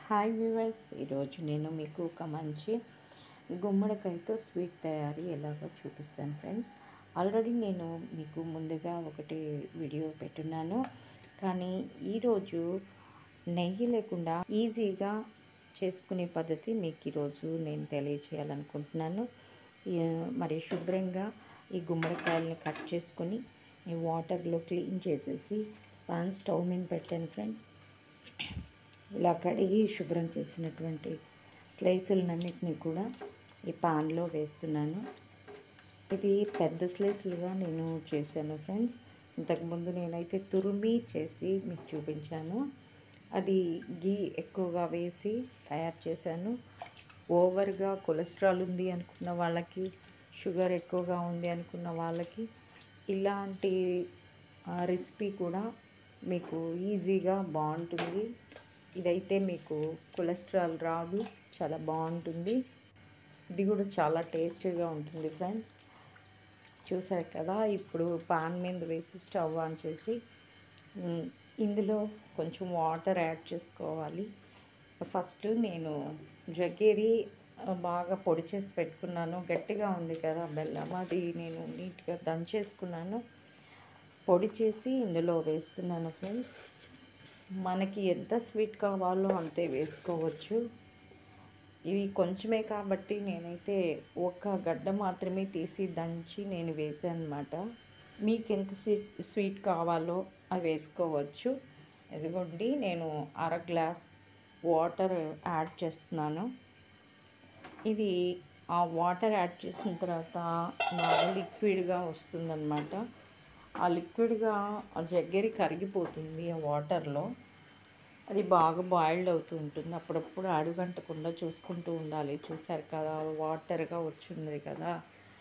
hi viewers ఈరోజు నేను మీకు ఒక మంచి గుమ్మడికాయతో స్వీట్ తయారీ ఎలాగో చూపిస్తాను ఫ్రెండ్స్ ఆల్రెడీ నేను మీకు ముందుగా ఒకటి వీడియో పెట్టున్నాను కానీ ఈరోజు నెయ్యి లేకుండా ఈజీగా చేసుకునే పద్ధతి మీకు ఈరోజు నేను తెలియచేయాలనుకుంటున్నాను ఈ- మరి శుభ్రంగా ఈ గుమ్మడికాయలని కట్ చేసుకొని ఈ వాటర్లో క్లీన్ చేసేసి పాన్ స్టవ్ మీద పెట్టాను ఫ్రెండ్స్ ఇలా కడిగి శుభ్రం చేసినటువంటి స్లైసులన్నింటినీ కూడా ఈ పాన్లో వేస్తున్నాను ఇది పెద్ద స్లైసులుగా నేను చేశాను ఫ్రెండ్స్ ఇంతకుముందు నేనైతే తురిమి చేసి మీకు చూపించాను అది గీ ఎక్కువగా వేసి తయారు చేశాను ఓవర్గా కొలెస్ట్రాల్ ఉంది అనుకున్న వాళ్ళకి షుగర్ ఎక్కువగా ఉంది అనుకున్న వాళ్ళకి ఇలాంటి ఆ, రెసిపీ కూడా మీకు ఈజీగా బాగుంటుంది ఇదైతే మీకు కొలెస్ట్రాల్ రాదు చాలా బాగుంటుంది ఇది కూడా చాలా టేస్టీగా ఉంటుంది ఫ్రెండ్స్ చూసారు కదా ఇప్పుడు పాన్ మీద వేసి స్టవ్ ఆన్ చేసి ఉమ్, ఇందులో కొంచెం వాటర్ యాడ్ చేసుకోవాలి ఫస్ట్ నేను జగేరి ఆ, బాగా పొడి చేసి పెట్టుకున్నాను గట్టిగా ఉంది కదా బెల్లం అది నేను నీట్గా దంచేసుకున్నాను పొడి చేసి ఇందులో వేస్తున్నాను ఫ్రెండ్స్ మనకి ఎంత స్వీట్ కావాలో అంతే వేసుకోవచ్చు ఇవి కొంచెమే కాబట్టి నేనైతే ఒక గడ్డ మాత్రమే తీసి దంచి నేను వేసాను అనమాట మీకు ఎంత స్వీట్ స్వీట్ కావాలో అవి వేసుకోవచ్చు ఇదిగోండి నేను అర గ్లాస్ వాటర్ యాడ్ చేస్తున్నాను ఇది ఆ వాటర్ యాడ్ చేసిన తర్వాత బాగా లిక్విడ్గా వస్తుందన్నమాట ఆ లిక్విడ్గా ఆ జగ్గరి కరిగిపోతుంది ఆ వాటర్లో అది బాగా బాయిల్డ్ అవుతూ ఉంటుంది అప్పుడప్పుడు అడుగంటకుండా చూసుకుంటూ ఉండాలి చూసారు కదా వాటర్గా వచ్చింది కదా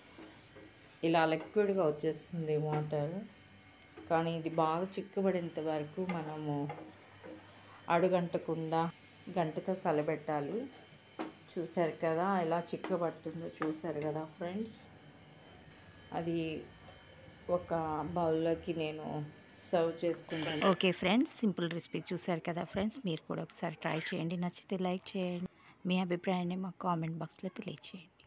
ఇలా లిక్విడ్గా వచ్చేస్తుంది వాటర్ కానీ ఇది బాగా చిక్కబడేంత వరకు మనము అడుగంటకుండా గంటతో కలబెట్టాలి చూసారు కదా ఎలా చిక్కబడుతుందో చూసారు కదా ఫ్రెండ్స్ అది ఒక బౌల్లోకి నేను సర్వ్ చేసుకుంటాను ఓకే ఫ్రెండ్స్ సింపుల్ రెసిపీ చూసారు కదా ఫ్రెండ్స్ మీరు కూడా ఒకసారి ట్రై చేయండి నచ్చితే లైక్ చేయండి మీ అభిప్రాయాన్ని మా కామెంట్ బాక్స్లో తెలియచేయండి